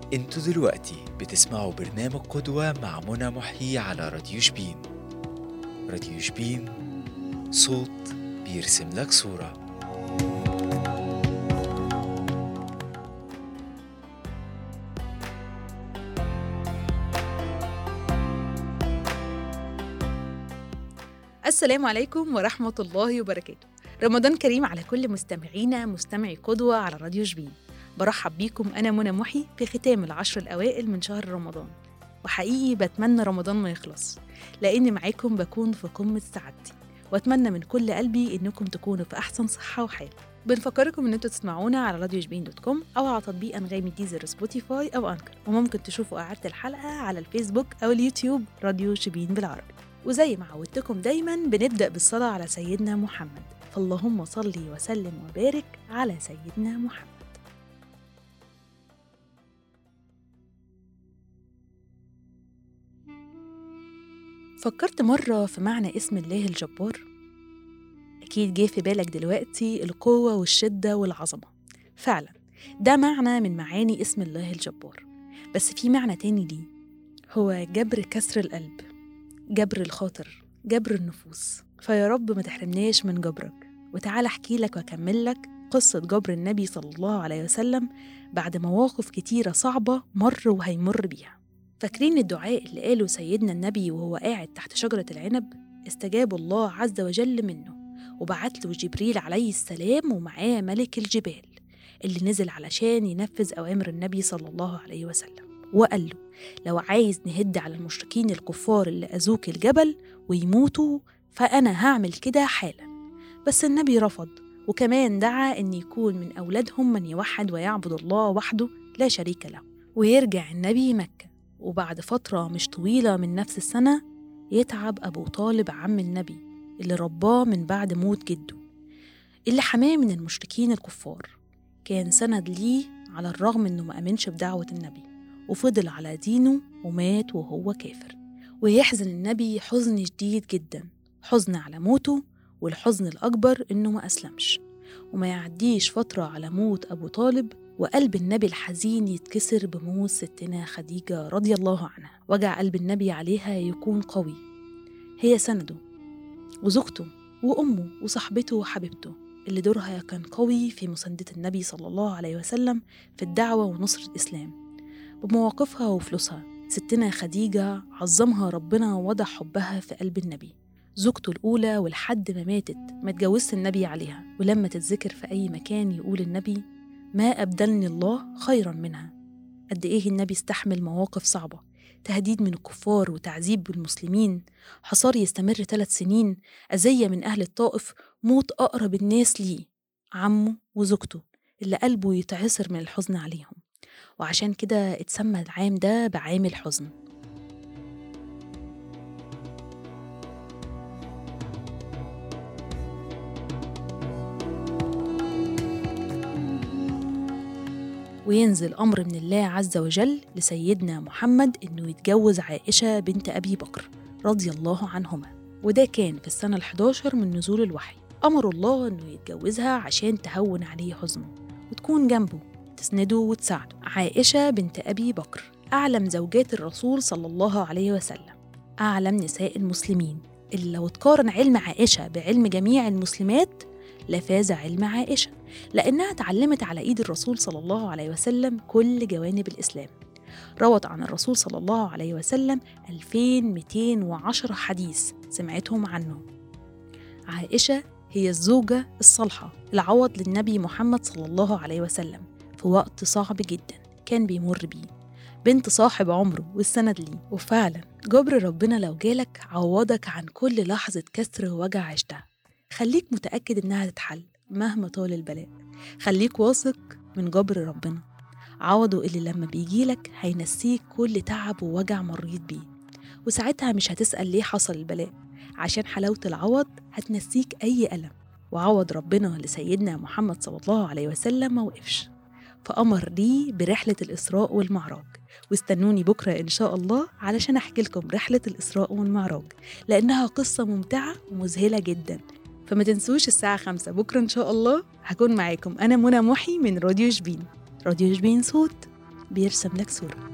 انتوا دلوقتي بتسمعوا برنامج قدوة مع منى محيي على راديو شبين راديو شبين صوت بيرسم لك صورة السلام عليكم ورحمة الله وبركاته رمضان كريم على كل مستمعينا مستمعي قدوة على راديو شبين برحب بيكم أنا منى محي في ختام العشر الأوائل من شهر رمضان وحقيقي بتمنى رمضان ما يخلص لأن معاكم بكون في قمة سعادتي وأتمنى من كل قلبي إنكم تكونوا في أحسن صحة وحال بنفكركم إن انتوا تسمعونا على راديو شبين دوت كوم أو على تطبيق أنغامي ديزر سبوتيفاي أو أنكر وممكن تشوفوا إعادة الحلقة على الفيسبوك أو اليوتيوب راديو شبين بالعربي وزي ما عودتكم دايما بنبدأ بالصلاة على سيدنا محمد فاللهم صل وسلم وبارك على سيدنا محمد فكرت مرة في معنى اسم الله الجبار أكيد جه في بالك دلوقتي القوة والشدة والعظمة فعلا ده معنى من معاني اسم الله الجبار بس في معنى تاني ليه هو جبر كسر القلب جبر الخاطر جبر النفوس فيا رب ما تحرمناش من جبرك وتعالى احكي لك واكمل لك قصة جبر النبي صلى الله عليه وسلم بعد مواقف كتيرة صعبة مر وهيمر بيها فاكرين الدعاء اللي قاله سيدنا النبي وهو قاعد تحت شجرة العنب استجاب الله عز وجل منه وبعت له جبريل عليه السلام ومعاه ملك الجبال اللي نزل علشان ينفذ أوامر النبي صلى الله عليه وسلم وقال له لو عايز نهد على المشركين الكفار اللي أذوك الجبل ويموتوا فأنا هعمل كده حالا بس النبي رفض وكمان دعا أن يكون من أولادهم من يوحد ويعبد الله وحده لا شريك له ويرجع النبي مكة وبعد فترة مش طويلة من نفس السنة يتعب أبو طالب عم النبي اللي رباه من بعد موت جده اللي حماه من المشركين الكفار كان سند ليه على الرغم إنه ما أمنش بدعوة النبي وفضل على دينه ومات وهو كافر ويحزن النبي حزن شديد جدا حزن على موته والحزن الأكبر إنه ما أسلمش وما يعديش فترة على موت أبو طالب وقلب النبي الحزين يتكسر بموت ستنا خديجة رضي الله عنها وجع قلب النبي عليها يكون قوي هي سنده وزوجته وأمه وصاحبته وحبيبته اللي دورها كان قوي في مساندة النبي صلى الله عليه وسلم في الدعوة ونصر الإسلام بمواقفها وفلوسها ستنا خديجة عظمها ربنا ووضع حبها في قلب النبي زوجته الأولى ولحد ما ماتت ما اتجوزت النبي عليها ولما تتذكر في أي مكان يقول النبي ما أبدلني الله خيرا منها قد إيه النبي استحمل مواقف صعبة تهديد من الكفار وتعذيب بالمسلمين حصار يستمر ثلاث سنين أذية من أهل الطائف موت أقرب الناس ليه عمه وزوجته اللي قلبه يتعصر من الحزن عليهم وعشان كده اتسمى العام ده بعام الحزن وينزل أمر من الله عز وجل لسيدنا محمد إنه يتجوز عائشة بنت أبي بكر رضي الله عنهما وده كان في السنة ال11 من نزول الوحي أمر الله إنه يتجوزها عشان تهون عليه حزنه وتكون جنبه تسنده وتساعده عائشة بنت أبي بكر أعلم زوجات الرسول صلى الله عليه وسلم أعلم نساء المسلمين اللي لو تقارن علم عائشة بعلم جميع المسلمات لفاز علم عائشة لأنها تعلمت على إيد الرسول صلى الله عليه وسلم كل جوانب الإسلام روت عن الرسول صلى الله عليه وسلم 2210 حديث سمعتهم عنه عائشة هي الزوجة الصالحة العوض للنبي محمد صلى الله عليه وسلم في وقت صعب جدا كان بيمر بيه بنت صاحب عمره والسند ليه وفعلا جبر ربنا لو جالك عوضك عن كل لحظة كسر ووجع عشتها خليك متأكد إنها تتحل مهما طال البلاء خليك واثق من جبر ربنا عوضه اللي لما بيجيلك هينسيك كل تعب ووجع مريت بيه وساعتها مش هتسأل ليه حصل البلاء عشان حلاوة العوض هتنسيك أي ألم وعوض ربنا لسيدنا محمد صلى الله عليه وسلم ما وقفش فأمر لي برحلة الإسراء والمعراج واستنوني بكرة إن شاء الله علشان أحكي لكم رحلة الإسراء والمعراج لأنها قصة ممتعة ومذهلة جدا فما تنسوش الساعة خمسة بكرة إن شاء الله هكون معاكم أنا منى محي من راديو شبين راديو شبين صوت بيرسم لك صورة